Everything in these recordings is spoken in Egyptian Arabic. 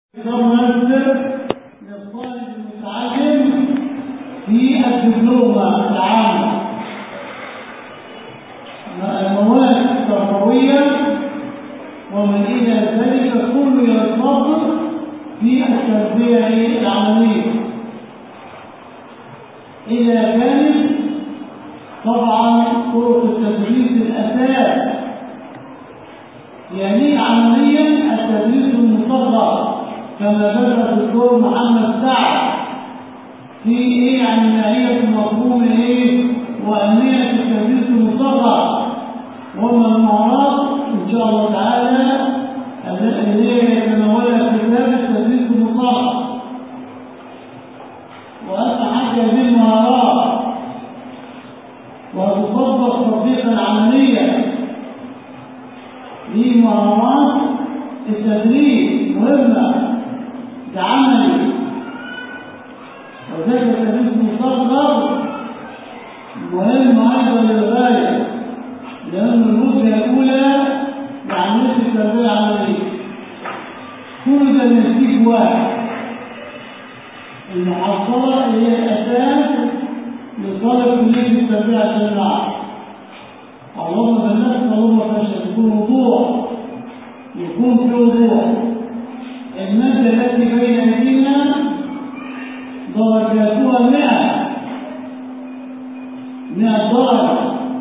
مصدر للطالب المتعلم في الدبلومة العامة المواد التربوية ومن إلى ذلك كل يصدر في التربية العملية إذا كانت طبعا طرق التدريس الأساس يعني عمليا التدريس المصغر كما بدأ الدكتور محمد سعد في ايه عن نهاية مفهوم ايه وأهمية التدريس المصغر وما المهارات إن شاء الله تعالى اللي يتناولها كتاب التدريس المصغر وأهم حاجة هذه المهارات وتطبق تطبيقا عمليا دي مهارات التدريب مهمة كعملي وذلك التدريس المصغر مهم أيضا للغاية لأن الوجهة الأولى لعملية التربية العملية كل ده نسيج واحد المحصلة هي الأساس لطلب كلية التربية الشرعية اللهم بالنفس اللهم فشل يكون وضوح يكون في وضوح المادة التي بين أيدينا درجاتها مئة مئة درجة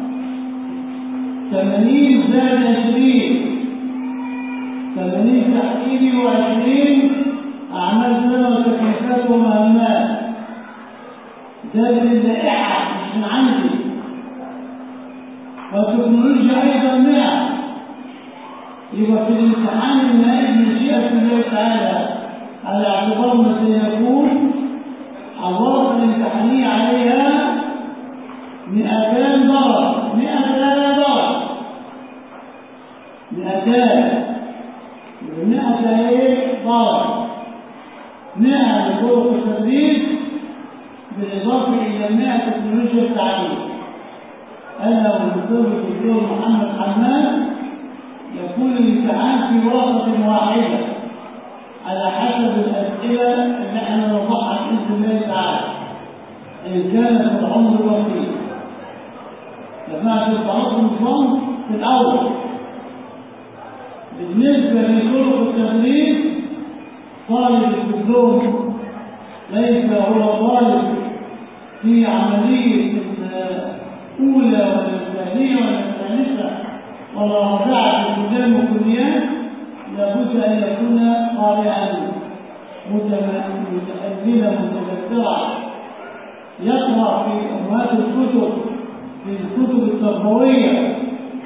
ثمانين زائد عشرين ثمانين تحكيمي وعشرين أعمال سنة وتكليفات ومهمات ده اللائحة مش من عندي والتكنولوجيا أيضا مئة يبقى في الامتحان النهائي مشيئة الله تعالى على اعتبار ما سيكون الورقة الامتحانية عليها مئتان درجة مئتان درجة مئتان مئة ايه درجة مئة لطرق التدريس بالإضافة إلى مئة تكنولوجيا التعليم أنا والدكتور الدكتور محمد حماد يكون الامتحان في ورقة واحدة على حسب الأسئلة اللي احنا نوضحها بإذن الله تعالى إن كانت في العمر الوسيط جماعة التعرض النظام في الأول بالنسبة لطرق التدريس طالب الدبلوم ليس هو طالب في عملية الأولى ولا الثانية ولا الثالثة ولا رابعة في الكلية والكليات لابد أن يكون قارئا متأملا متذكرا يقرأ في أمهات الكتب في الكتب التربوية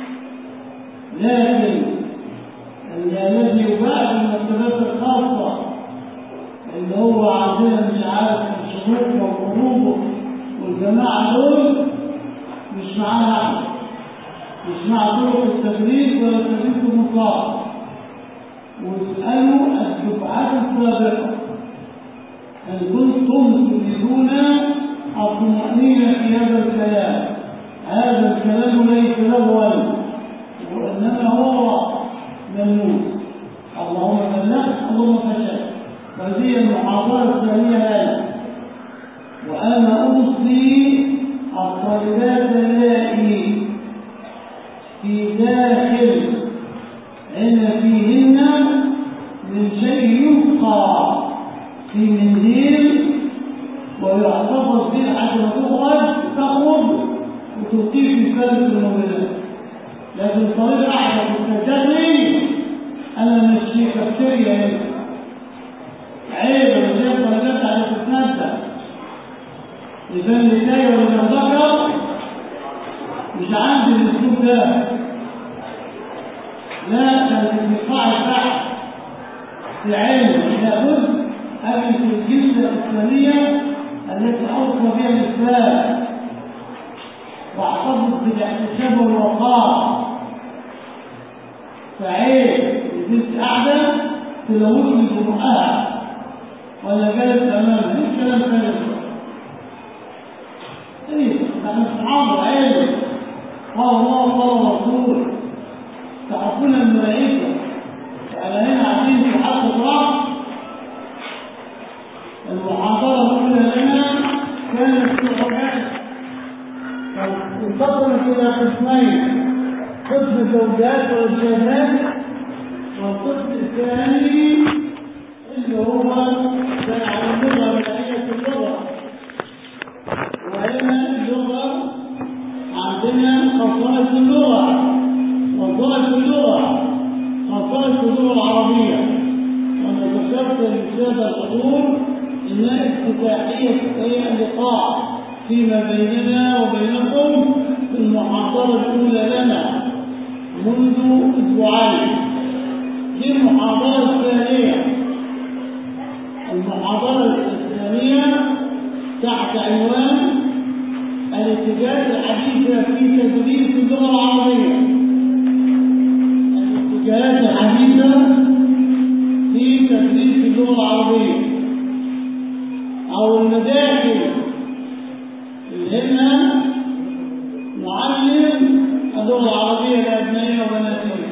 لكن الذي يباع في المكتبات الخاصة اللي هو عندنا مش عارف الشروق والقلوب والجماعة دول مش معانا احنا مش مع طرق التدريس ولا التدريس المطلق واسألوا الدفعات السابقة هل كنتم تريدون الطمأنينة في هذا الكلام هذا الكلام ليس له ولد وإنما هو ملموس اللهم بلغت اللهم فشل وهذه المحاضرة الثانية لنا وأنا أوصي الطالبات اللائي في داخل إن فيهن من شيء يبقى في منديل ويحتفظ به حتى تخرج تخرج وتلقيه في كلمة الموبيلات لكن الطريقة أحد التجري أنا مش كافتيريا هنا عيب لو جاء طلبات على تتنزل يبان لي تايه ولا ذكر مش عندي الاسلوب ده لا كان القاع البحث في علم لابد أن في الجلدة الإسلامية التي أوصى بها الإسلام واحتفظ بالاحتساب والوقار فعيب البنت قاعدة تلوثني بمقاها ولا جالس أمامها مش كلام ثاني ايه نحن اصحاب العلم قال الله قال الرسول تعرفون الملائكه على هنا عايزين في حق راس قسمين قسم زوجات وإرشادات والقسم الثاني اللي هو تعلمها من آية اللغة وهنا اللغة عندنا خصائص اللغة خصائص اللغة خصائص اللغة العربية وأنا ذكرت للسادة الحضور إنها افتتاحية اللقاء فيما بيننا وبينكم في المحاضرة الأولى لنا منذ أسبوعين دي المحاضرة الثانية المحاضرة الثانية تحت عنوان الاتجاهات الحديثة في تدريس اللغة العربية الاتجاهات الحديثة في تدريس اللغة العربية أو المداخل اللي هنا معلم اللغة العربية لأبنائنا وبناتنا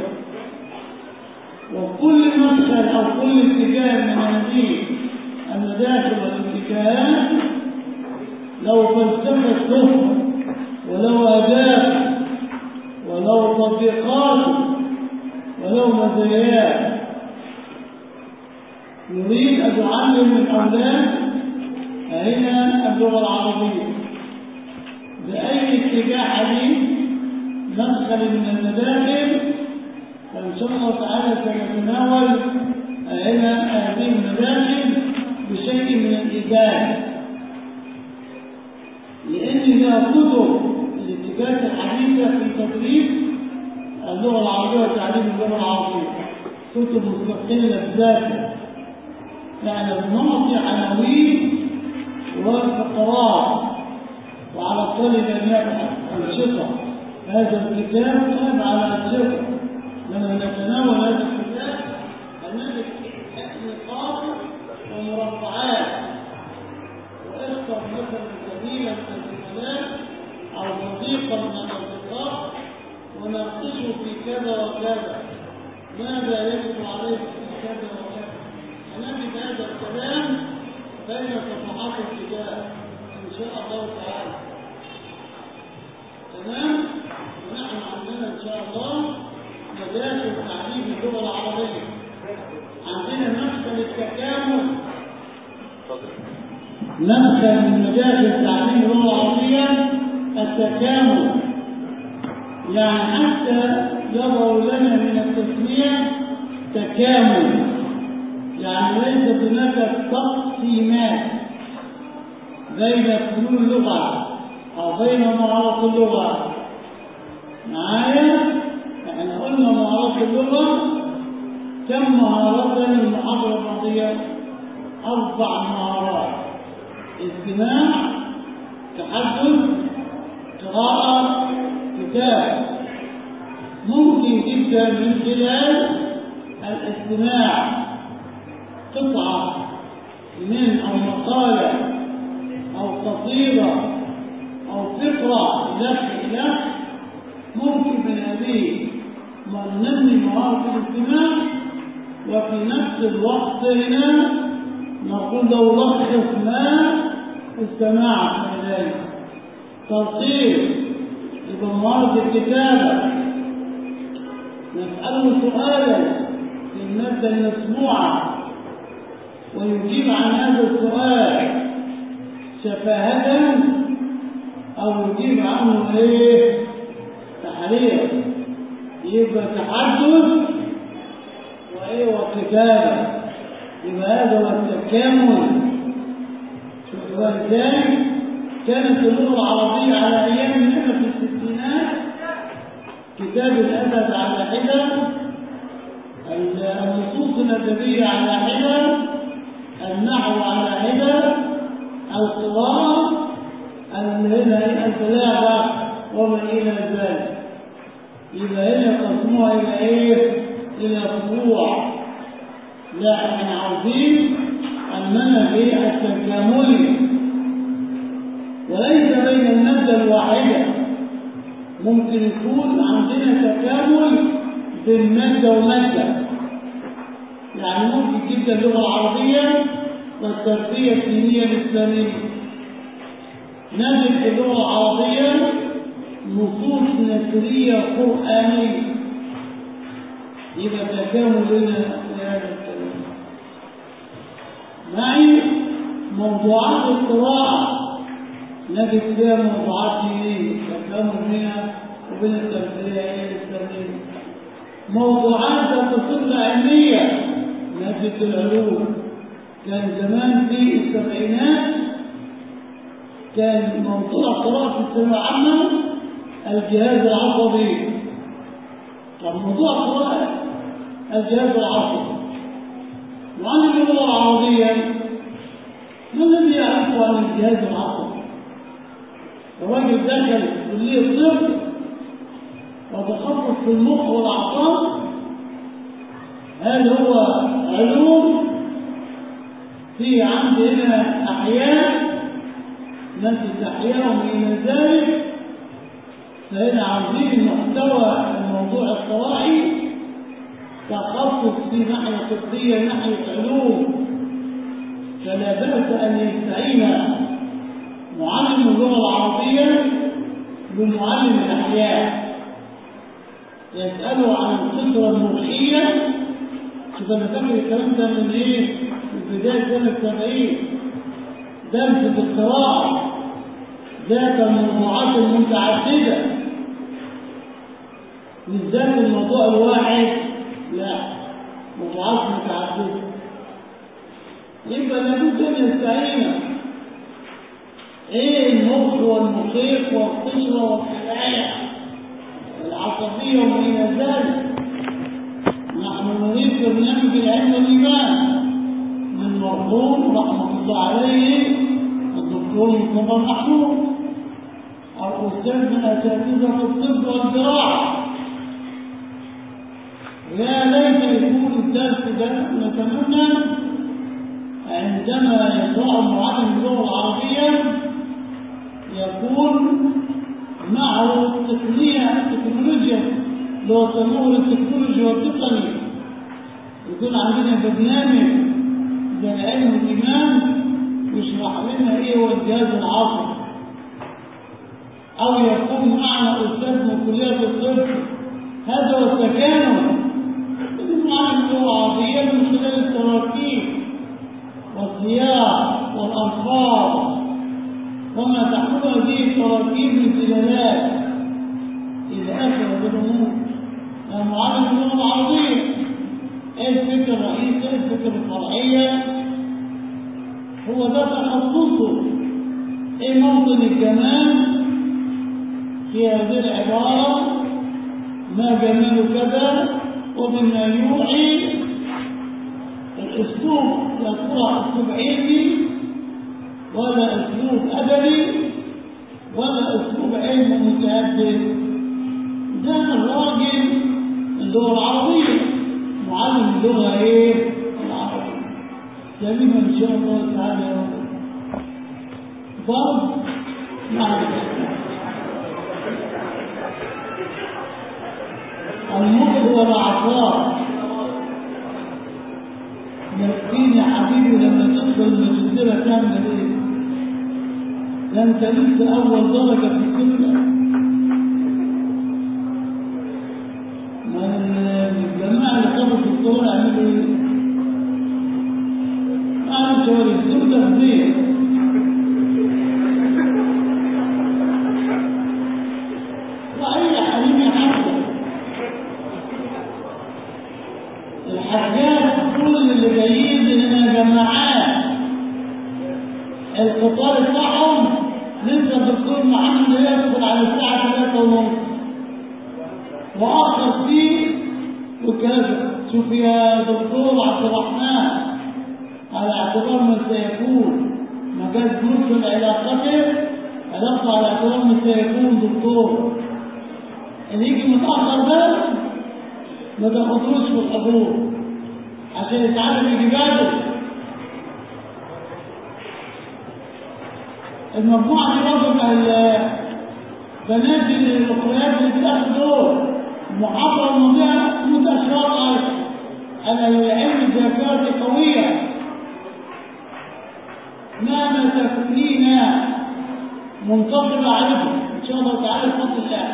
وكل مدخل أو كل اتجاه من هذه المداخل والاتجاهات لو فلسفة له ولو أداة ولو تطبيقات ولو مزايات نريد أن نعلم الأولاد هنا اللغة العربية بأي اتجاه حديث مدخل من المداخل فإن شاء الله تعالى سنتناول هنا هذه المداخل بشيء من الإيجاز لأن لها كتب الاتجاهات الحديثة في تدريس اللغة العربية وتعليم اللغة العربية كتب مستقلة بذاتها يعني بنعطي عناوين وفقرات وعلى الطالب أن يبحث أنشطة هذا الكتاب قام على أنشطة لما نتناول هذا الكتاب هنجد نقاط ومربعات واختر مثلا سبيلا من الزملاء أو صديقا من الأصدقاء وناقشه في كذا وكذا ماذا يجب عليه في كذا وكذا هنجد هذا الكلام بين صفحات الكتاب إن شاء الله تعالى تمام ونحن عندنا إن شاء الله مدارس تعليم اللغة العربية عندنا مدخل التكامل مدخل من مدارس تعليم اللغة العربية التكامل يعني حتى يظهر لنا من التسمية تكامل يعني ليست هناك تقسيمات بين فنون اللغة أو بين مهارات اللغة معايا؟ يعني قلنا مهارات اللغة كم مهارة المحاضرة الماضية؟ أربع مهارات استماع تحدث قراءة كتاب ممكن جدا من خلال الاستماع قطعة من أو مقالة أو قصيدة أو فكرة إلى إلى ممكن من هذه ما ننمي مهارة الاستماع وفي نفس الوقت هنا نقول لو لخص ما استمعت من ذلك تلقيط يبقى مهارة الكتابة نسأله سؤالا في المادة المسموعة ويجيب عن هذا السؤال شفاهة أو يجيب عنه إيه تحرير يبقى تحدث وإيه وكتابة يبقى هذا هو التكامل ولذلك كانت اللغة العربية على أيامنا في الستينات كتاب الأدب على حدة النصوص الأدبية على حدة النحو على حدة القراءة البلاغة وما إلى ذلك يبقى هنا قسموها إلى إيه؟ إلى فروع لا احنا عاوزين المنهج ايه التكاملي وليس بين المادة الواحدة ممكن يكون عندنا تكامل بين مادة ومادة يعني ممكن جدا اللغة العربية والتربية الدينية الإسلامية نجد اللغة العربية نصوص نثرية قرآنية يبقى تكامل لنا في هذا الكلام معي موضوعات القراءة نجد فيها موضوعات ايه تكامل بينها وبين التمثيلية ايه التمثيل موضوعات تصل علمية نجد العلوم كان زمان في السبعينات كان موضوع قراءة الثانوية العامة الجهاز العصبي كان موضوع قراءة الجهاز العصبي وعن اللغة العربية ما الذي يعرف عن الجهاز العصبي؟ الراجل دخل كلية طب وتخصص في المخ والأعصاب هل هو علوم في عندي هنا أحياء مادة أحياء ومن ذلك فهنا عاوزين محتوى الموضوع الصراعي تخصص في ناحية طبية ناحية علوم فلا بأس أن يستعين معلم اللغة العربية بمعلم الأحياء يسأله عن الفطرة المرحية شوف أنا فاكر الكلام ده من إيه؟ من بداية سنة 70 درس في القراءة ذات الموضوعات المتعددة مش ذات الموضوع الواحد لا موضوعات متعددة يبقى لابد ان يستعين ايه المخ والمخيخ والقشرة والخلايا العصبية وما الى ذلك نحن نريد برنامج العلم والايمان من مرحوم رحمة الله عليه الدكتور مصطفى محمود أو أستاذ من أساتذة الطب والزراعة يا ليت يكون الدرس ده نتمنى عندما يقرأ معلم اللغة العربية يكون معه التقنية التكنولوجيا اللي هو يسموه التكنولوجيا والتقني يكون عندنا برنامج زي علم الإيمان يشرح لنا إيه هو الجهاز العصبي أو يكون معنا أستاذ من كلية الطب هذا هو التكامل معنا اللغة العربية من خلال التراكيب والسياق والألفاظ وما تحمل به التراكيب من دلالات إلى آخر الأمور معلم اللغة العربية ايه الفكرة الرئيسية ايه الفكرة الفرعية هو ده تخصصه ايه موطن الجمال في هذه العبارة ما جمال كذا وبما يوحي الاسلوب يقرأ اسلوب علمي ولا اسلوب ادبي ولا اسلوب علم متعدد ده الراجل اللغة العربية معلم اللغة ايه العربية جميل ان شاء الله تعالى يا رب ضرب مع المخ والاعصاب مسكين يا حبيبي لما تدخل الماجستير تعمل ايه ده انت لسه اول درجه في السنه الجماعة اللي خدوا الدكتور عملوا ايه؟ قالوا تورثوا تفضيل وأي حريم حصل الحاجات كل اللي جايين هنا جماعات القطار بتاعهم لسه الدكتور محمد يدخل على الساعة 3 ونص وآخر فيه وكذا شوف يا دكتور عبد الرحمن على اعتبار من سيكون مجال جزء علاقته علاقته على اعتبار من سيكون دكتور اللي يجي متأخر ده ما تاخدوش في الحضور عشان يتعلم يجي بدري المجموعة دي برضه من البنات الأخريات اللي بتاخد دول المحاضرة الماضية متأشرات أنا العلم الذاكرة قوية ما تكفينا منتظر عليكم إن شاء الله تعالى بفضل الله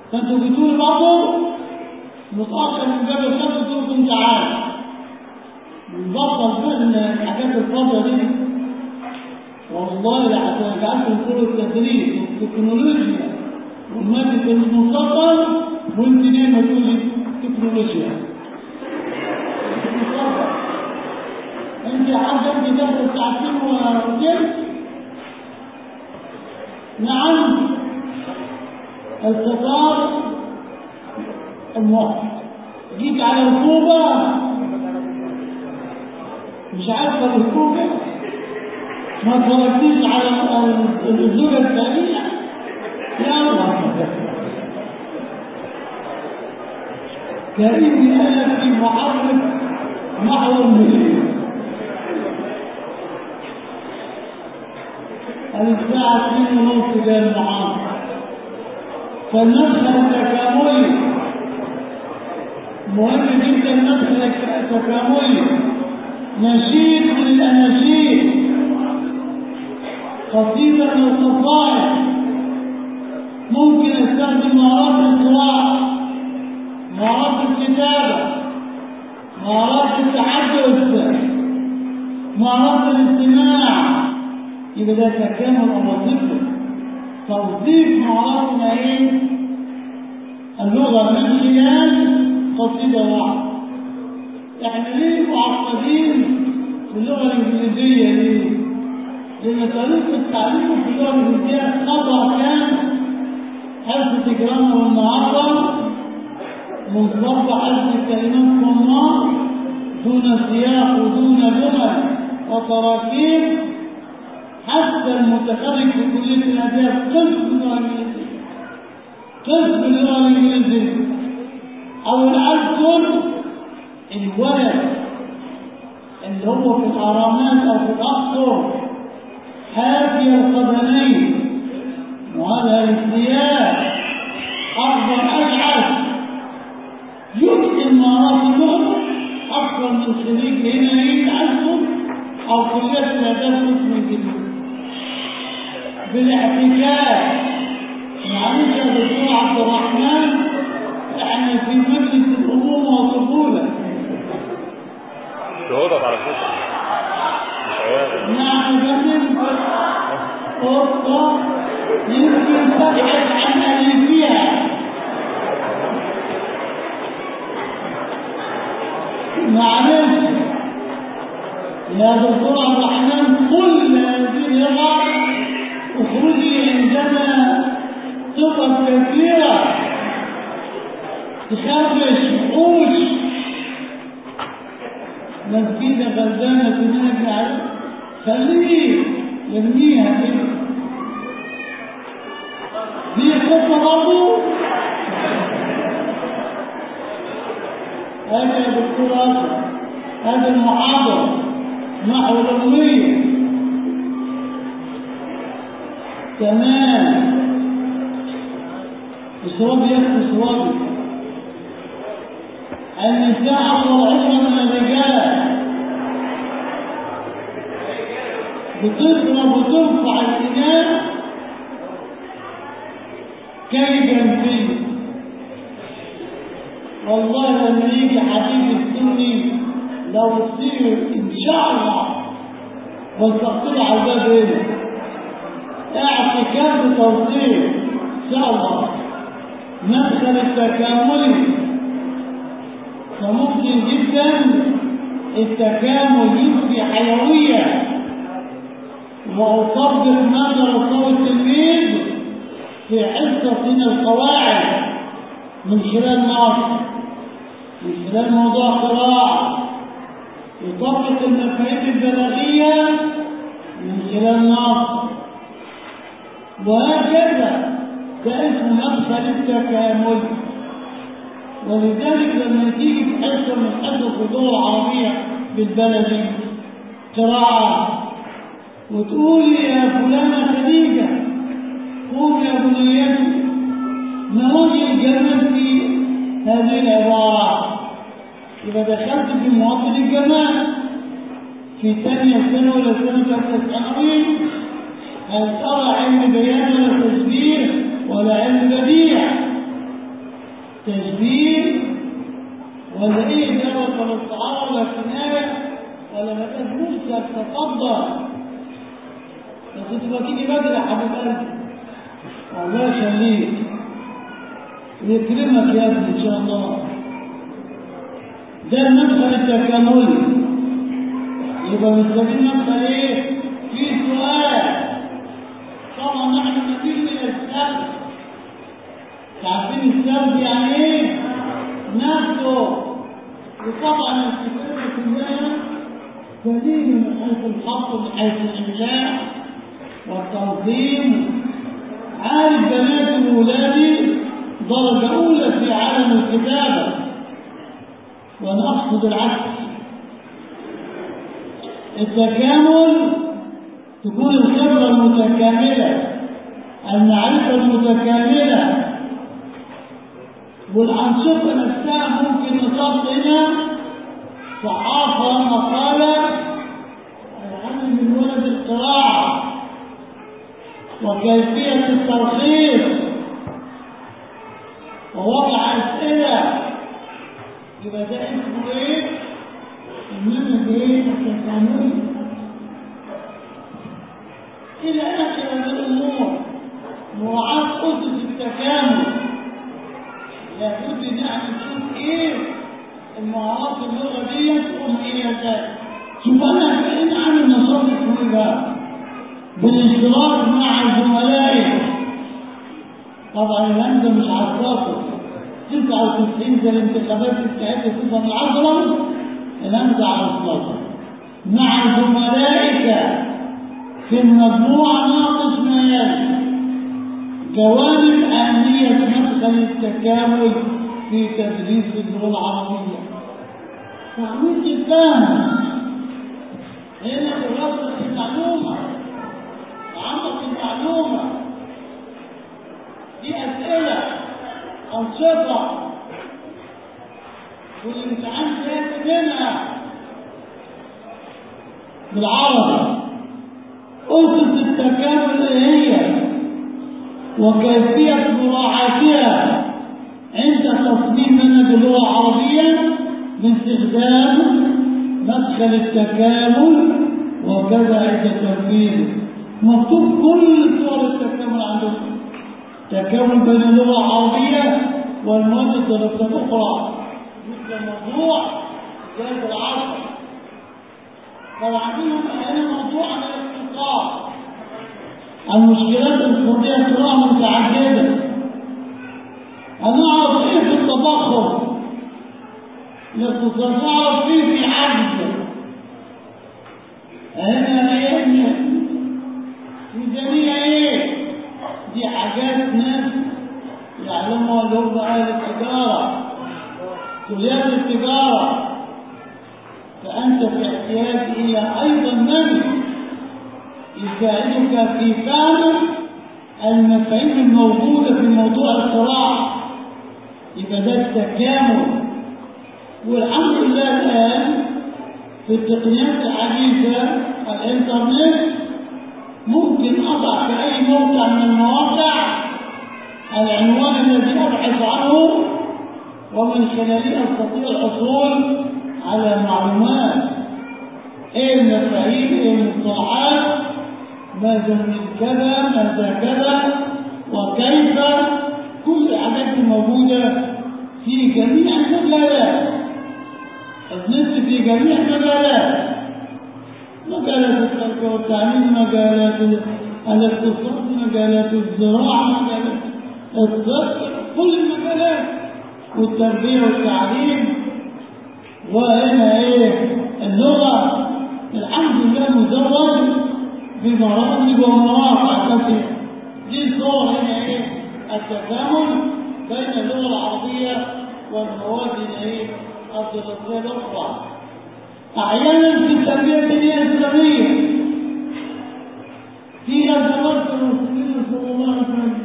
فانتوا بتقولوا برضه متأخر من باب الخمس تقولكم تعالى نبطل فهم الحاجات الفاضية دي والله لحتى نجعلكم كل التدريس والتكنولوجيا والمادة المنفصل وانت ليه ما تقولي تكنولوجيا انت عارفه انت تاخد ساعتين وكده نعم القطار الموقف جيت على ركوبة مش عارفة الركوبة ما اتفرجتيش على الزوجة الثانية يا الله كريم قال في محرك محور مليون الساعة 2 ونص جاء المحاضرة فالنفس التكاملي مهم جدا النفس التكاملي نشيد من الأناشيد قصيدة من القصائد ممكن استخدم مهارات القراءة مهارات الكتابة مهارات التحدث مهارات الاستماع يبقى ده تكامل او وظيفه توظيف مهاراتنا ايه اللغه من خلال قصيده واحده احنا ليه معقدين في اللغه الانجليزيه ليه؟ لان طريقه التعليم في اللغه الانجليزيه خطا كان حفظ جرامر النهارده منصب حفظ كلمات صماء دون سياق ودون جمل وتراكيب حتى المتخرج في كلية الآداب قسم اللغة الإنجليزية قسم اللغة الإنجليزية أو الأذكر الولد اللي هو في الأرامات أو في الأقصر حافي القدمين وهذا الثياب أكبر أشعث يمكن مهارات اللغة أكثر من خريج هنا يتعلم أو كلية الآداب قسم الجديد بالاحتكاك معلش يا دكتور عبد الرحمن احنا في مجلس الامومه والطفوله شهودك على فكره مش عيال نعم جميل قطه يمكن تبحث عن الفيها معلش يا دكتور عبد الرحمن كل هذه اللغه اخرجي عندنا ثقة كثيرة تخافش قوش مسكينة غلبانة كلنا بنعرف خليه يرميها كده دي خطة برضه هذا يا دكتور أشرف هذا المحاضر نحو الأمية تمام اشربي يا اختي اشربي النساء اطول عمرا من الرجال بتضرب وترفع الاناء كيدا فيه والله لما يجي حبيب السني لو تصير ان شاء الله بنتقطع على الباب هنا اعتكاف توصيل ان شاء الله مدخل التكاملي فممكن جدا التكامل يبقي حيوية وأطبق ما درسه التلميذ في حصة من القواعد من خلال نص من خلال موضوع قراءة يطبق المفاهيم البلاغية من خلال نص وهكذا ده اسمه مدخل التكامل ولذلك لما تيجي في حصه من حصص اللغه العربيه بالبلدي قراءه وتقولي يا فلانه خديجه قوم يا بنيتي ما وجه الجمال في هذه العباره يبقى دخلت في مواطن الجمال في ثانيه سنه ولا سنه ثالثه ثانوي هل ترى علم بيان ولا تشبيه ولا علم بديع تشبيه ولا ايه دوت ولا استعاره ولا كنايه ولا مجاز مشترك تفضل بس تبقى تيجي بدري يا حبيب قلبي الله يخليك ويكرمك يا ابني ان شاء الله ده المدخل التكاملي يبقى محتاجين مدخل ايه في سؤال طبعا نحن نميل من السبب عارفين السبب يعني ايه نفسه وطبعا الكتابة كلها دليل من حيث الخط من حيث الإملاء والتنظيم عارف بنات وولادي درجة أولى في عالم الكتابة وأنا أقصد العكس التكامل تكون الخبرة المتكاملة المعرفة المتكاملة والأنشطة نفسها ممكن نصاب هنا صحافة مقالة العلم من ولد القراءة وكيفية التلخيص ووضع أسئلة يبقى ده اسمه ايه؟ المنهج ايه؟ التكاملي إلى آخر هذه الأمور مراعاة أسس التكامل لابد ان احنا نشوف ايه المهارات اللغه ديت ومميزات شوف انا كان عامل نشاط اسمه بقى بالاشتراك مع زملائي طبعا الهمزه مش عصاصه 99 زي الانتخابات بتاعتها تبقى من العضله الهمزه عصاصه مع زملائك في المجموعه ناقص ما يلي جوانب أهمية مدخل التكامل في تدريس اللغة العربية تعميق الفهم هنا دراسة المعلومة عمق المعلومة دي أسئلة أنشطة والامتحان كاتب منها بالعربي أسس التكامل إيه هي وكيفية مراعاتها عند تصميم منهج اللغة العربية باستخدام مدخل التكامل وكذا عند تنفيذه مكتوب كل صور التكامل عندكم تكامل بين اللغة العربية والمواد الدراسات الأخرى مثل موضوع زاد العصر طبعا هنا موضوع عن الاقتصاد المشكلات الفردية قراءة متعددة هنعرف ايه في التضخم الاقتصاد نعرف ايه في عجز هنا ايه ميزانية ايه دي حاجات ناس يعلموها اللي هم اهل التجارة كليات التجارة فأنت في احتياج إلى أيضا من يساعدك في فهم المفاهيم الموجودة في موضوع القراءة يبقى ده التكامل والحمد لله الآن في التقنيات الحديثة الإنترنت ممكن أضع في أي موقع من المواقع العنوان الذي أبحث عنه ومن خلاله أستطيع الحصول على معلومات ايه المفاهيم ايه المصطلحات ماذا من كذا ماذا كذا وكيف كل الحاجات دي موجودة في جميع المجالات النصف في جميع المجالات مجالات التربية والتعليم مجالات الاقتصاد مجالات الزراعة مجالات الطب كل المجالات والتربية والتعليم وهنا ايه اللغة الحمد لله مزود ببرامج ومواقع كثيرة دي صور هنا ايه التكامل بين اللغة العربية والمواد الايه الدراسية الأخرى أحيانا في التربية الدينية الإسلامية في غزوات المسلمين صلى الله عليه وسلم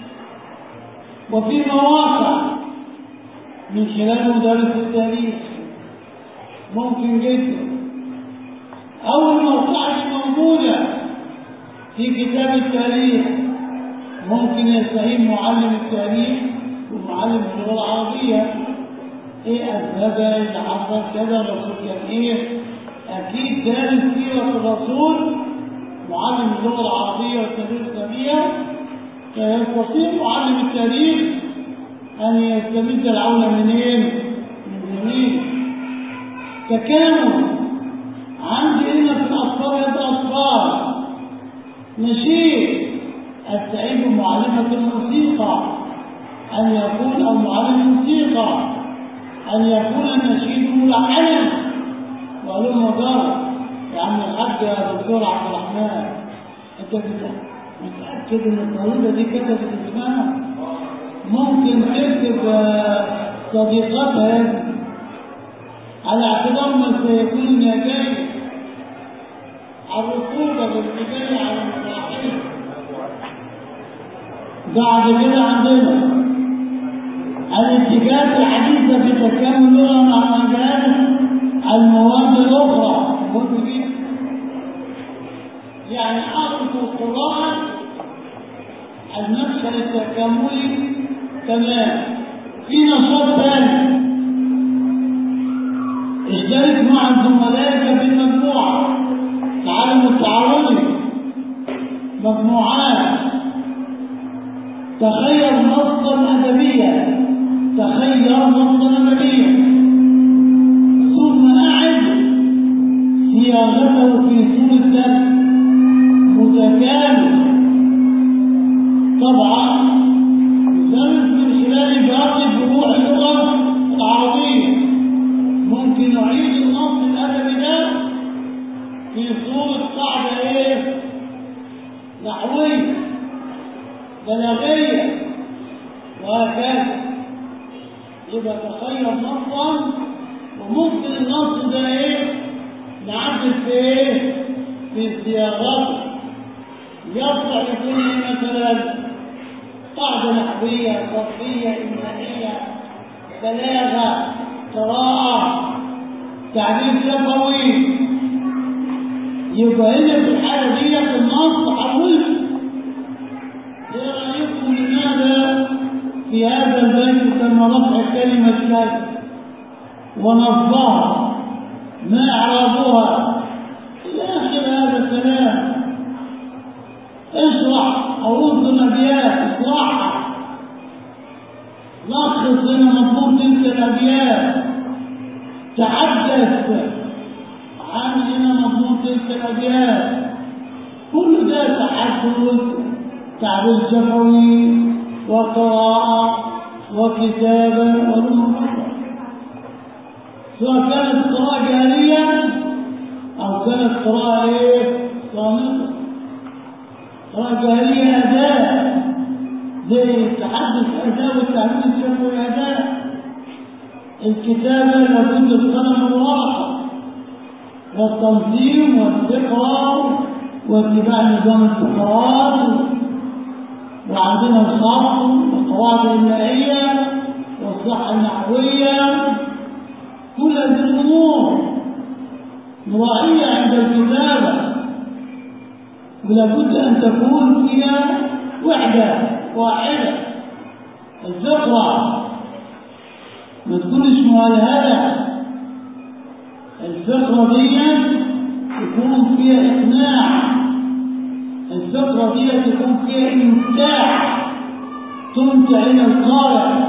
وفي مواقع من خلال مدرس التاريخ ممكن جدا أو الموقعة موجودة في كتاب التاريخ ممكن يستعين معلم التاريخ ومعلم اللغة العربية ايه أسباب اللي حصل كذا الرسول كان ايه أكيد دارس سيرة الرسول معلم اللغة العربية والتاريخ الإسلامية فيستطيع معلم التاريخ أن يستمد العون منين؟ من جميل تكامل عندي هنا في الأطفال يبقى أطفال نشيد السعيد معلمة الموسيقى أن يكون أو معلم الموسيقى أن يكون النشيد ملحنا وقالوا مجرد يا عم الحاج يا دكتور عبد الرحمن أنت متأكد إن الطالبة دي كتبت اسمها ممكن تكتب صديقتها على اعتبار ما سيكون النتائج على الرطوبة والاتجاه على المراحل بعد كده عندنا الاتجاهات الحديثة في تكامل اللغة مع مجال المواد الأخرى مهم جدا يعني أصل القراءة المدخل التكاملي تمام في نشاط ثاني اشترك مع زملائك في المجموعة تعلم التعارضي مجموعات تخير نصا أدبيا تخير نصا أدبيا ثم أعد صياغته في سورة متكامل طبعا يدرس من خلال باقي فروع اللغة العربية ممكن أعيد النص الأدبي ده في صورة قاعدة إيه؟ نحوية بلاغية وهكذا يبقى تخيل نصا وممكن النص ده إيه؟ نعدل في إيه؟ في صياغته يصلح يكون مثلا قاعدة نحوية صرفية إنمائية بلاغة قراءة تعبير شفوي يبقى هنا في الحالة دي في النص حولت ايه رأيكم لماذا في هذا البيت تم رفع كلمة كذا ونصبها ما إعرابها إلى آخر هذا الكلام اشرح أرد الأبيات اصلحها لخص هنا مضمون تلك الأبيات تحدث عن هنا مضمون تلك الأبيات كل ده تحدث تعبير شفوي وقراءة وكتابة والمحاضرة سواء كانت قراءة جاهلية أو كانت قراءة إيه؟ صامتة قراءة جاهلية أداء زي التحدث أداء والتعبير الشفوي أداء الكتابة لابد القلم والورقة والتنظيم والذكرى واتباع نظام الفقرات وعندنا الخط والقواعد المائية والصحة النحوية كل هذه الأمور مرائية عند الكتابة ولابد أن تكون فيها وحدة واحدة الذكرى ما تكونش مهلهلة الفكرة دي يكون فيها إقناع الفكرة دي تكون فيها إمتاع تمتع إلى القارئ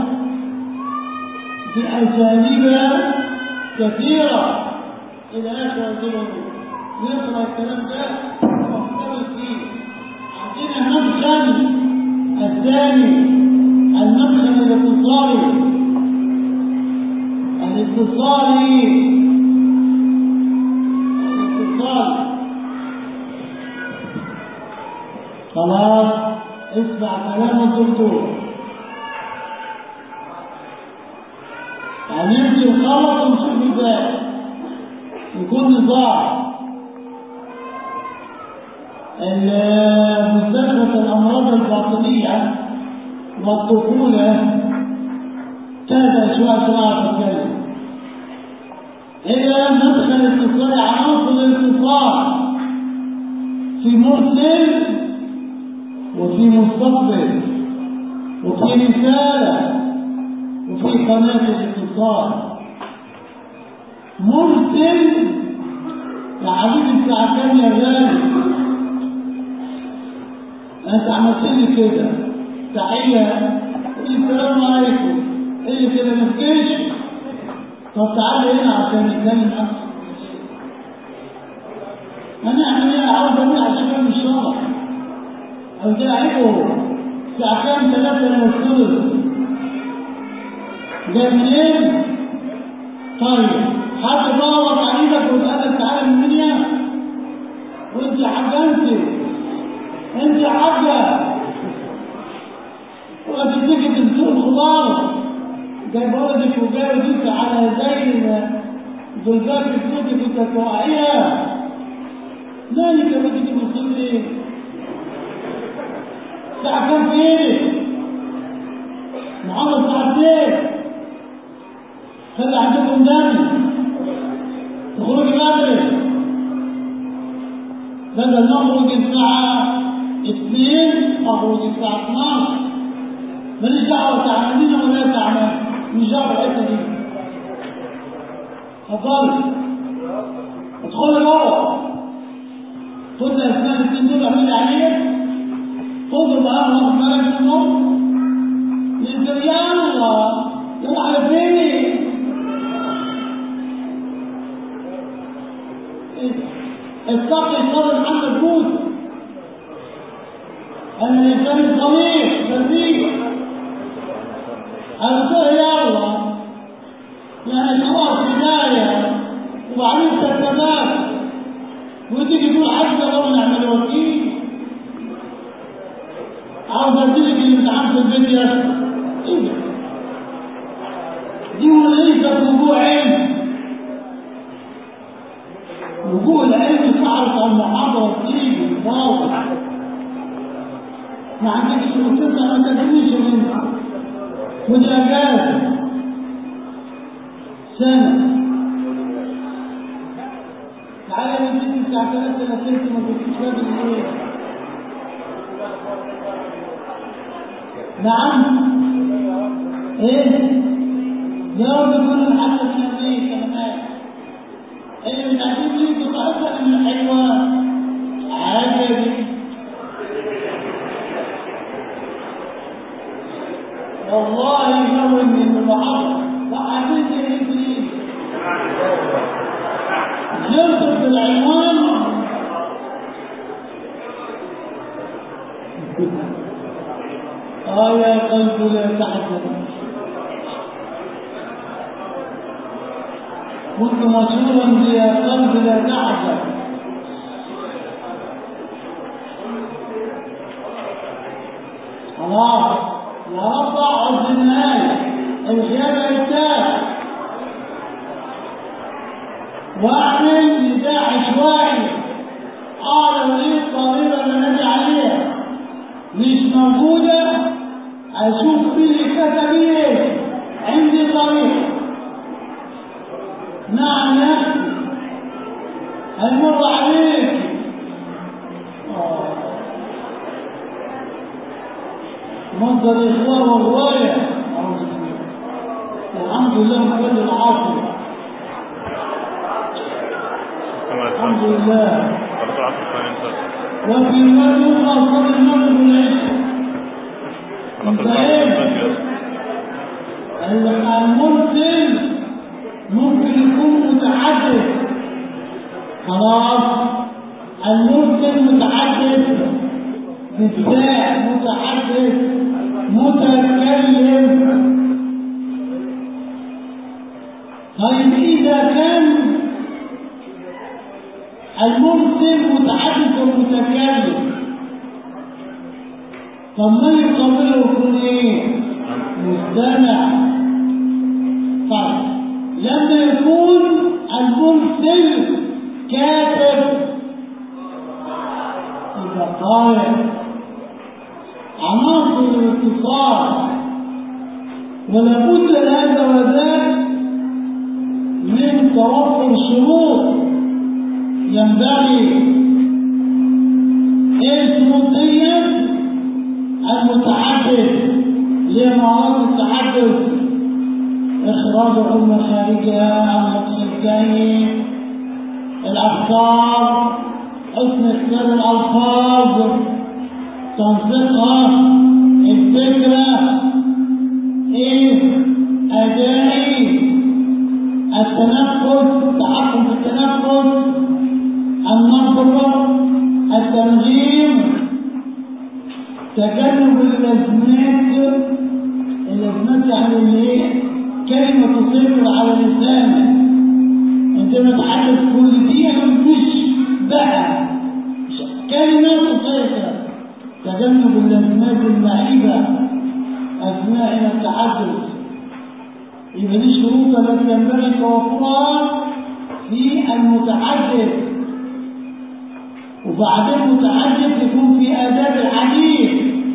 بأساليب كثيرة إلى آخر الزمن نقرأ الكلام ده ونختبر فيه عندنا مدخل الثاني المدخل الاتصالي الاتصالي الاتصال خلاص اسمع كلام الدكتور هنمشي الخلط ونشوف ازاي يكون نظام مستشفى الامراض الباطنيه والطفوله ثلاث اشواء صراحه الكلمه هي مدخل اتصال عناصر الاتصال في مرسل وفي مستقبل وفي رسالة وفي قناة الاتصال مرسل يا حبيبي الساعة كام يا غالي انت عملت لي كده تحية السلام عليكم اللي كده ما تجيش طب تعالى هنا عشان نتكلم اكتر انا اعمل ايه عاوز اقول عشان مش شرط او ده عيبه الساعة كام ثلاثة الثلث جاي منين؟ طيب حد ضغط عليك وقال لك تعالى من الدنيا وانت يا حاجة انت انت يا حاجة وهتديك تنسوق الخضار جايب ولدك وجايب انت على زي زلزال في صوتك انت توعيها مالك يا بنتي تبص لي الساعة كام في ايدك؟ محمد ساعتين خلي عندكم دم تخرجي بدري بدل ما اخرج الساعة اثنين اخرج الساعة 12 ماليش دعوة تعملين ولا تعمل مش دعوة الحتة دي اتفضلي ادخلي جوه خد لي اسنان الاثنين دول اعملي عليك خد بقى واخد بالك من النوم يقول يلا يلا على فين اتقي صبر محمد جود ان الانسان الصغير بذيء هتقول يلا يعني خلاص بدايه وبعدين تتبات وتيجي تقول حتى لو نعمل وكيل عاوز اديلك الامتحان في البيت يا اخي ايه ده؟ دي وليست وجوه علم وجوه العلم تعرف المحاضرة تيجي واضح ما عندكش تسعة ما تدريش منها ودي أجازة سنة تعالى يا بنتي الساعة 3 لكنت ما كنتش فاكر ايه نعم ايه يا رب يكون الحل من امريكا كمان اللي بتعجب لي بطاقتها من الحيوان عجبي والله نوم من المحاضرة وحديث الانجليزي يربط بالعنوان اه يا قلب لا تحزن كنت مشهورا يا قلب لا تحزن خلاص يا رب اقعد في النهايه الغياب يرتاح واعمل نداء عشوائي قال لي الطريقه اللي نادي عليها مش موجوده اشوف مين اللي كتب ايه عندي طريقه نعم يا اختي هنمر عليك آه. منظر الاخوان والروايه أعوذ بالله. الحمد لله من العافيه الحمد لله برضه عصر ثاني انت وفي المغرب أصل المغرب والعشاء انت ايه المرسل ممكن يكون متعدد خلاص المرسل متعدد بالذات متحدث متكلم طيب إذا كان المرسل متحدث ومتكلم طب ما يقابله يكون ايه؟ مستمع طيب لما يكون المرسل كاتب يبقى قارئ عناصر الاتصال ولا بد لهذا وذاك من توفر شروط ينبغي ايه الشروط دي المتحدث لمهارات التحدث إخراج مخارجها عن نقص الكيف الأفكار حسن اختيار الألفاظ تنسيقها الفكرة إيه أدائي التنفس التحكم في التنفس النظر التنظيم تجنب اللازمات اللازمات يعني اللي هي كلمة تسيطر على لسانك عندما تحدث كل دقيقة مش بقى كلمة تسيطر تجنب اللازمات المعيبة أثناء التحدث يبقى دي الشروط التي ينبغي توفرها في المتحدث وبعدين المتحدث يكون في آداب الحديث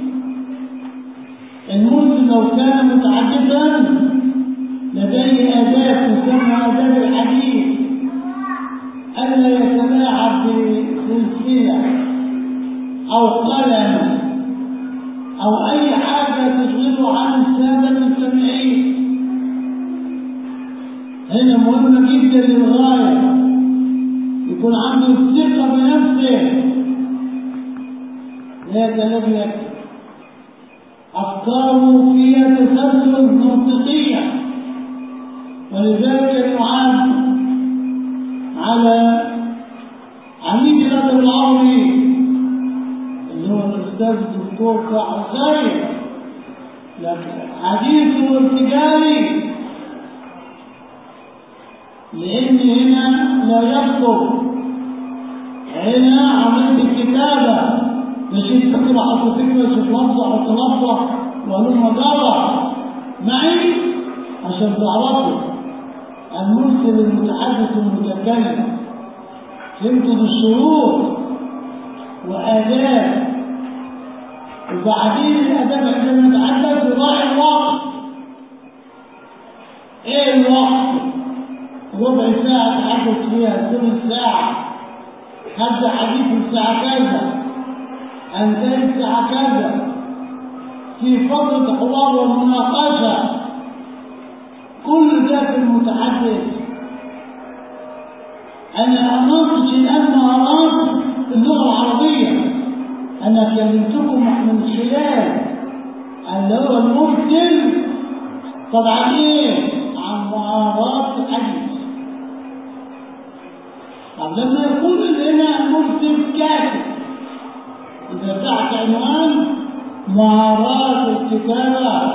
المسلم لو كان متحدثا لديه آداب تسمى آداب الحديث ألا يتلاعب بسلسلة أو قلم أو أي حاجة تشغله عن السادة المستمعين هنا مهمة جدا للغاية يكون عنده الثقة بنفسه لا كلام يكفي أفكاره فيها تسلسل منطقية ولذلك يعاد على عميد الأدب العربي اللي هو الأستاذ الدكتور سعد خير حديثه ارتجالي لأن هنا لا يخطر هنا عملت الكتابة مش انت كده حط فكرة تتوضع وتنظع وهلم جرى معي عشان تعرفوا المرسل المتحدث المتكلم فهمتوا بالشروط وآداب وبعدين الآداب عندما نتحدث يراعي الوقت ايه الوقت؟ ربع ساعة تحدث فيها ثلث ساعة هبدأ حديث الساعة كذا انتهي الساعة كذا في فترة حوار ومناقشة كل ده في المتحدث أنا أناقش الآن مهارات اللغة العربية أنا كلمتكم من خلال اللي هو المرسل طبعا إيه؟ عن مهارات الحديث طب لما يكون هنا مرسل كاتب إذا تحت عنوان مهارات الكتابة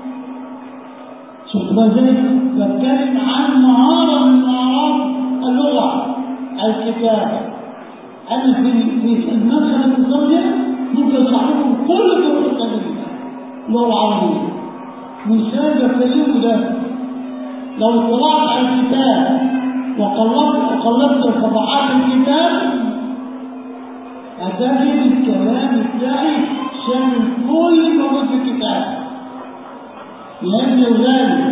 شوف ازاي بتكلم عن مهارة من مهارات اللغة الكتابة أنا في في المدخل النظري ممكن أشرح لكم كل طرق التدريس اللغة العربية مثال بكلمه ده لو اطلعت على الكتاب وقلبت قلبت صفحات الكتاب هتجد الكلام بتاعي شامل كل موجود في الكتاب لأن ذلك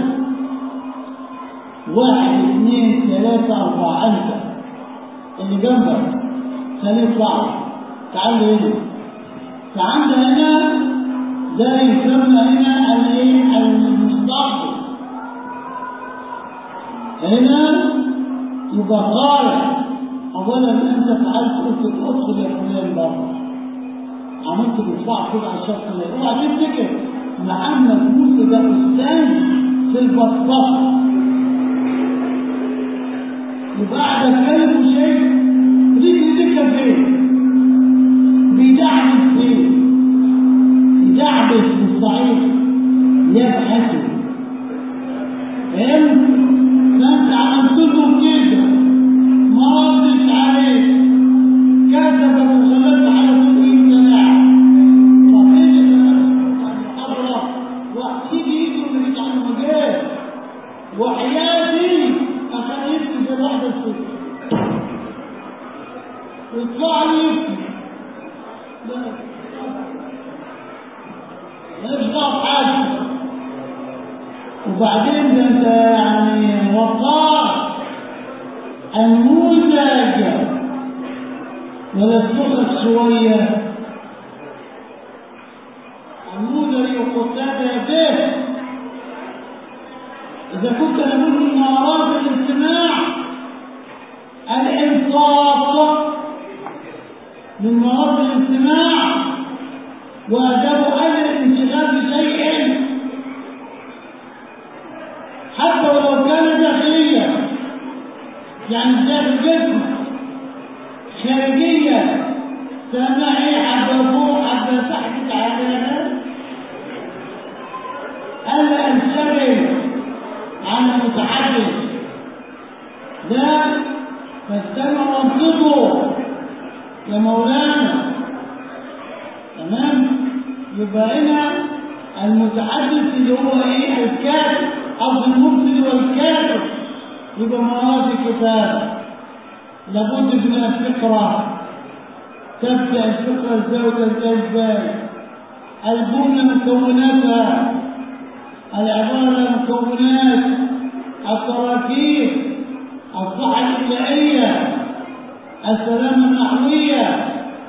واحد اثنين ثلاثة أربعة أنت اللي جنبك ثلاث بعض تعال هنا فعند هنا ده يسمى هنا الايه المستقبل هنا يبقى قارئ اولا انت فعلت قلت ادخل يا فلان بره عملت بصباع كده على الشخص اللي اوعى تفتكر محمد موسى ده استاذ في البساطه يبقى قاعد اتكلم شيء رجلي دي كان فين؟ بيدعبس فين؟ يدعبس في الصعيد يبحث فهمت؟ فانت عملت له كده ما ردش عليك كذب وخلت على طول الكلام فتيجي المحاضرة وتيجي يجي من على المجال وحياتي عشان يبكي زي واحدة الست ويطلع لي يبكي ماليش دعوة بحاجة وبعدين ده انت يعني وقار النموذج ولا تسخط شوية النموذج وقتادة به إذا كنت من مواد الاستماع وآداب أهل الانشغال بشيء حتى ولو كان داخليا يعني داخل الجسم خارجيا سامع ايه حتى فوق حتى تحت على ألا أنشغل عن المتحدث لا فاستمع وانصتوا يا مولانا تمام يبقى هنا المتحدث اللي هو ايه الكاتب او المرسل والكاتب يبقى مواد الكتاب لابد من الفكره تبدا الفكره ازاي وتنتهي ازاي الجمله مكوناتها العباره مكونات التراكيب الصحه الابداعيه السلامه النحويه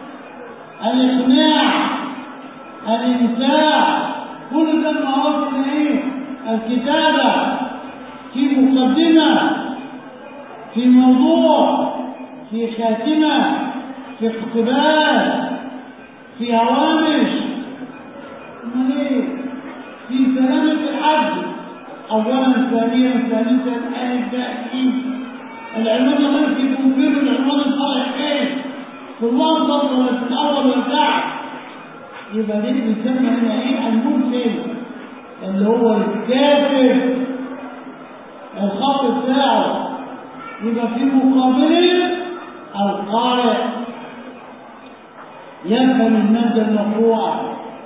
الاقناع الامتاع كل ده مواد ايه الكتابه في مقدمه في موضوع في خاتمه في اقتباس في هوامش امال ايه في سلامه الحد اولا ثانيا ثالثا الف باء العنوان الغير يكون فيه العنوان الفرعي ايه في الوسط ولا في الاول ولا تحت يبقى دي بيسمى هنا ايه المرسل اللي هو الكاتب الخط بتاعه يبقى في مقابله القارئ يفهم المادة المقروءة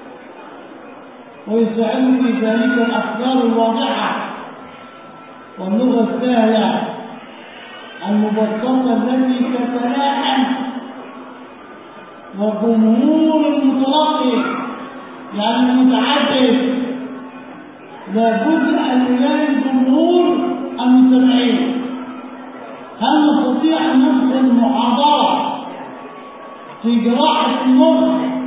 ويساعده في ذلك الأفكار الواضحة واللغة السهلة المبسطة التي تتلاحم وجمهور المتلقي يعني المتعدد لابد أن يلاقي الجمهور المستمعين هل نستطيع أن ندخل محاضرة في جراحة المخ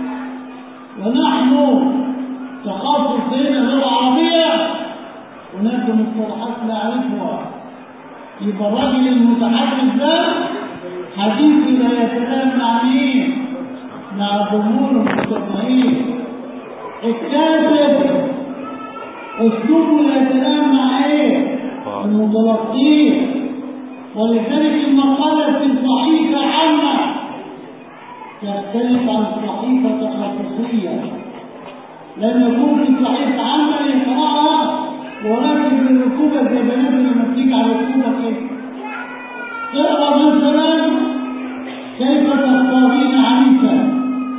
ونحن تخصص هنا اللغة العربية هناك مصطلحات نعرفها يبقى الراجل المتحدث ده حديث لا يتكلم مع مين؟ مع جمهور المستمعين الكاتب اسلوبه لا يتكلم مع ايه؟ المتلقين ولذلك المقالة في صحيفة عامة تختلف عن الصحيفة التخصصية لم يكون في صحيفة عامة يقرأها ولكن بالركوبة زي بنات لما بتيجي على الركوبة كده اقرأ مثلا كيف تختارين عنيفا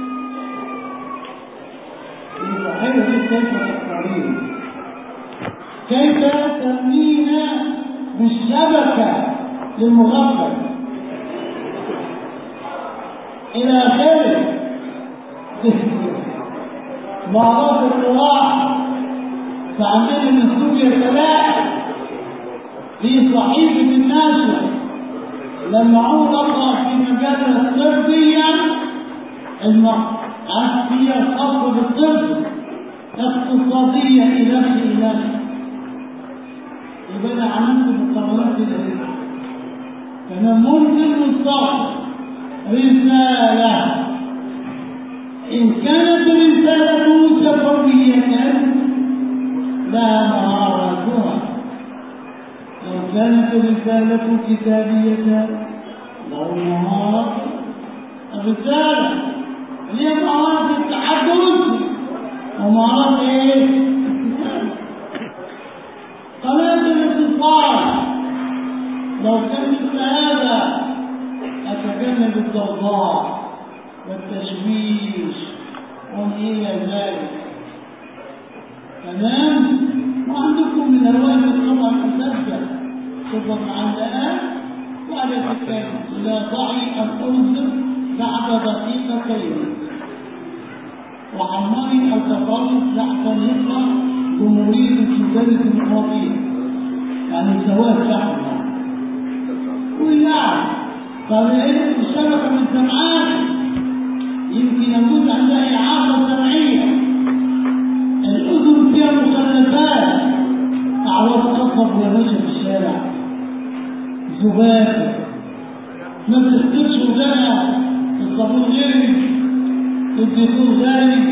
يبقى حلو دي كيف تختارين كيف تسمين بالشبكة للمغفل إلى آخره مهارات القراءة فعندنا الأسلوب يتلاعب في صحيفة الناشر لما عود أقرأ في مجال الطبية المعرفية الخاصة بالطب اقتصادية إلى إلى يبقى أنا عملت مقارنات كده فأنا ممكن مستقبل رسالة إن كانت رسالته سفوية لا مهاراتها لو كانت رسالة كتابية له مهارات الرسالة هي مهارات التحدث ومهارات ايه؟ قناة الاتصال لو كان مثل هذا أتجنب الضوضاء والتشويش وما إلى ذلك تمام وعندكم من الواجب طبعا مسجل تفضل عند الآن وعلى تتكلم لا ضعي الأرز بعد دقيقتين وعمري التفرق لحظة يطلع جمهورية السودان الديمقراطية يعني سواد لحظة ويلعب طب ايه الشبكة من الجامعات يمكن يكون عندها إعاقة سمعية الأذن فيها مخلفات أعراض قصب يا باشا في الشارع ذباب ما بتسترش ودانها الصابون غيري الديكور غالي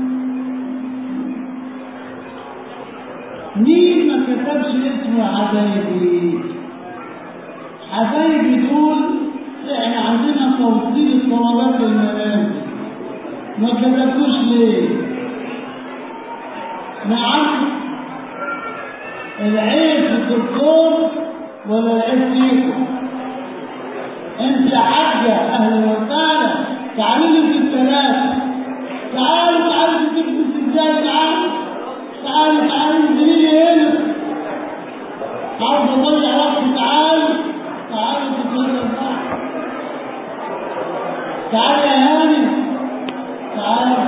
مين ما كتبش اسمه حبايبي حبايبي دول احنا عندنا توصيل الطلبات للمدارس ما كتبتوش ليه نعم العيب في الدكتور ولا العيب فيكم انت حاجة اهلا وسهلا تعالوا لي في الثلاثة تعالوا تعالوا تكبس ازاي تعالوا تعالوا تعالوا انزلي لي هنا عاوز اضيع وقت تعالوا تعالوا تتكلم معي تعالوا يا هاني تعالوا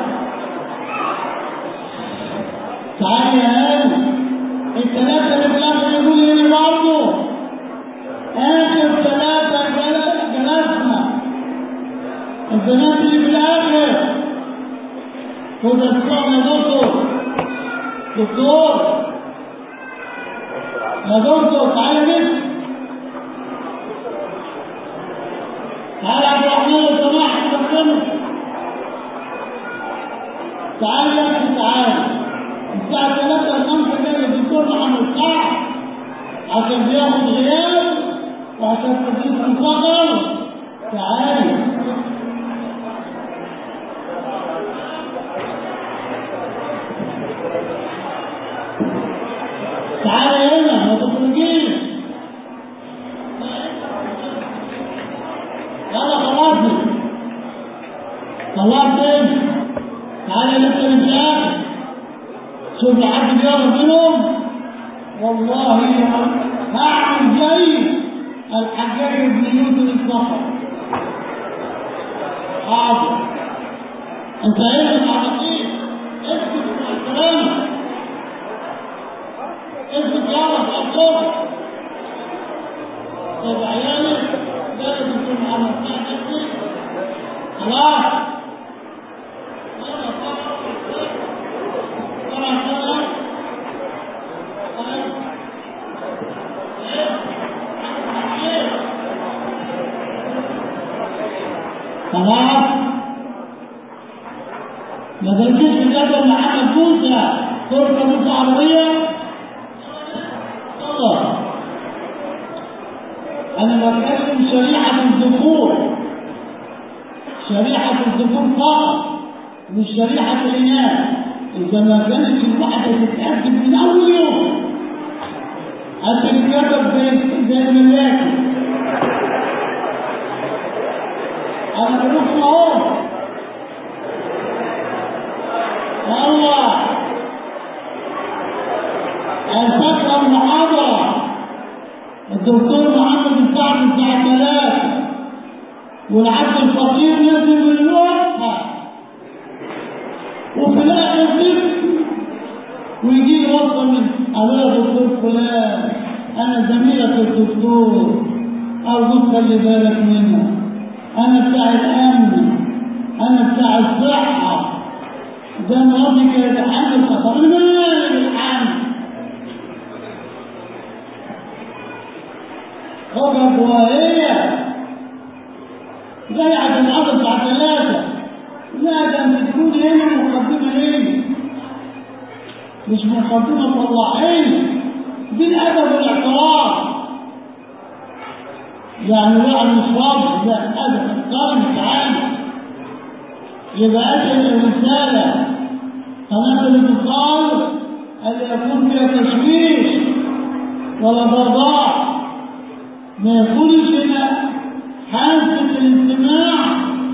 تعالوا يا هاني الثلاثة اللي في الاخر يقول لي برضه اخر ثلاثة جل- جلسنا البنات اللي في الاخر خد الصوم يا دكتور دكتور يا دكتور تعالى بس تعالى عبد الرحمن لو سمحت دكتور تعالى يا اخي تعالى الساعة 3 5 كده الدكتور محمد سعد عشان بياخد غياب وعشان تدريس مصغر تعالي تعالى هنا ما تخرجيش يلا خلاص خلاص تاني تعالى لسه من الاخر شوف لحد بيقرب منهم والله هعمل زي الحجاج بن يوسف الصفر حاضر انت ايه على ايه اسكت مع السلامه اسكت يلا في الصبح طب عيالك لازم تكون محمد سعد اسكت خلاص يلا طبعا طبعا طبعا خلاص ما تركيش في الجدول محمد موسى تركب موسى عربية الله أنا بتكلم شريحة الذكور شريحة الذكور فقط مش شريحة الإناث إذا ما كانت الواحدة تتأكد من أول يوم هتتكتب زي زي الملاكي أنا بقول أهو والله الفترة المحاضرة الدكتور محمد السعد الساعة 3 والعبد الفقير نزل من الوقفة وفي الآخر ست ويجي لي وصفة من قالوا يا دكتور فلان أنا زميلك الدكتور أرجوك خلي بالك منها أنا بتاع الأمن أنا بتاع الصحة ده مراتي كانت حامل خطر من الحمل خبرك وهي جاي عشان العدد بتاع ثلاثة لا ده انت تكون هنا مقدمة ليه مش مقدمة طلعين دي الأدب والاعتراف يعني واحد مش واضح ده أدب القرن تعالى يبقى أجل الرسالة قناة الاتصال أن يكون فيها تشويش ولا ضرباء ما يكونش هنا حاسة الاستماع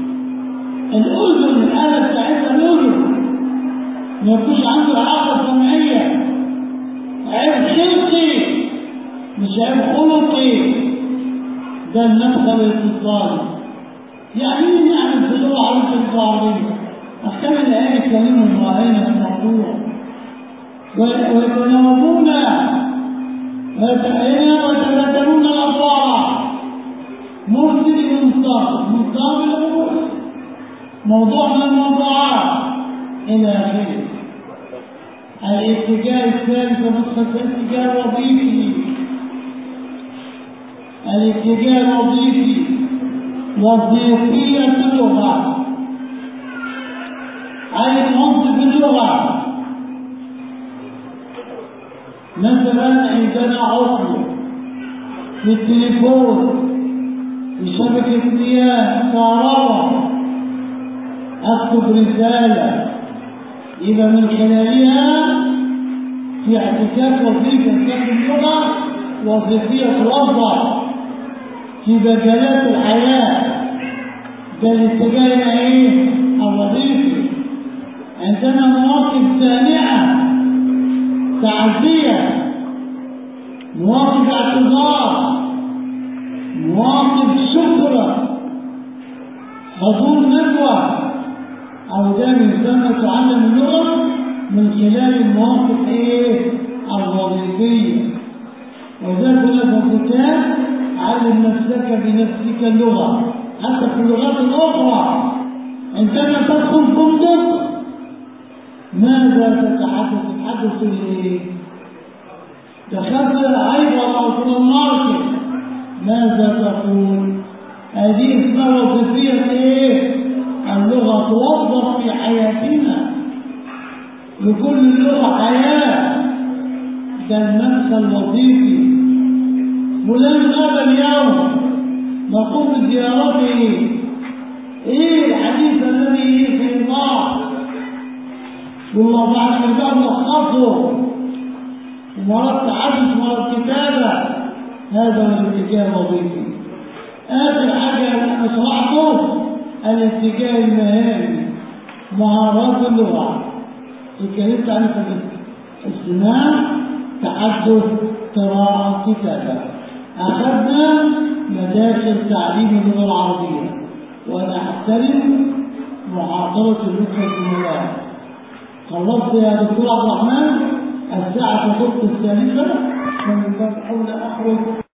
الأذن الآلة بتاعتها الأذن ما يكونش عنده علاقة سمعية عيب خلقي مش عيب خلقي ده المدخل الاتصالي يعني مين يعمل في اللغة عروض العربية أحكام الآية الكريمة المعينة في الموضوع ويتناوبون ويتبادلون الأطوار مرسل مستقبل مستقبل موضوع من الموضوعات إلى آخره الاتجاه الثالث مدخل الاتجاه الوظيفي الاتجاه الوظيفي وظيفية اللغة أي منصب اللغة مثلا عندنا عطل في التليفون في شبكة مياه كهرباء أكتب رسالة إذا من خلالها في اعتكاف وظيفة اعتكاف اللغة وظيفية توظف في مجالات الحياة ده الاتجاه إلى إيه؟ الوظيفي عندنا مواقف سانعة تعزية مواقف اعتذار مواقف شكر حضور ندوة أو ده من ثم تعلم اللغة من خلال المواقف إيه؟ الوظيفية وذلك لك الكتاب علم نفسك بنفسك اللغة حتى في اللغات الأخرى عندما تدخل فندق ماذا تتحدث تتحدث لإيه؟ دخلت أيضا أو في الماركت ماذا تقول؟ هذه اسمها وظيفية إيه؟ اللغة توظف في حياتنا لكل لغة حياة ده المنسى الوظيفي فلان غاب اليوم نقوم بزيارته ايه الحديث الذي في الله والله بعد ما جاء ملخصه ومرات تحدث مرات كتابة هذا هو الاتجاه الوظيفي آخر حاجة أنا شرحته الاتجاه المهاري مهارات اللغة اتكلمت عنها في الاستماع تحدث قراءة كتابة أخذنا مداخل تعليم اللغة العربية وأنا أحترم محاضرة الأخوة الزملاء خلصت يا دكتور عبد الرحمن الساعة تخط الثالثة ومن باب أولى أخرج